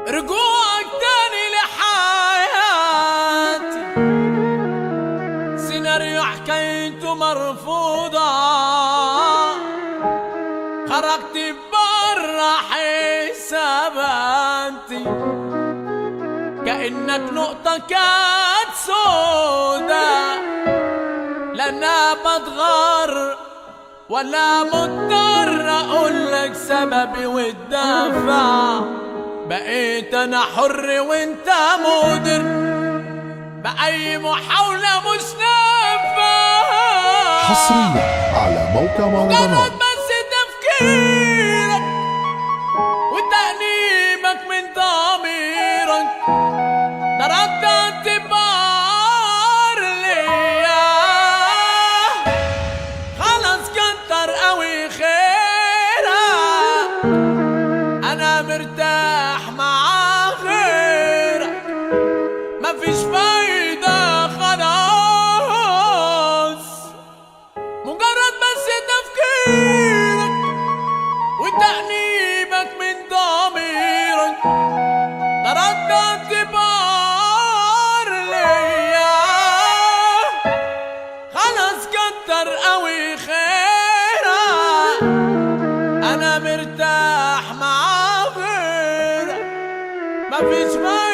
رجوعك تاني لحياتي سيناريو حكايته مرفوضة خرجت برا حساباتي كأنك نقطة كانت سودا لا انا بتغر ولا مضطر اقول لك سببي والدافع بقيت انا حر وانت مدر بأي محاولة مش نافع حصريا على موقع مجرد مهرجانات بس تفكيرك وتأنيبك من ضميرك ضربت اعتبار ليا خلاص كتر قوي خيرك انا مرتاح مع غيرك مفيش فايدة خلاص مجرد بس تفكيرك وتأنيبك من ضميرك طردت اعتبار ليا خلاص كتر قوي خيرك انا مرتاح مع غيرك مفيش فايدة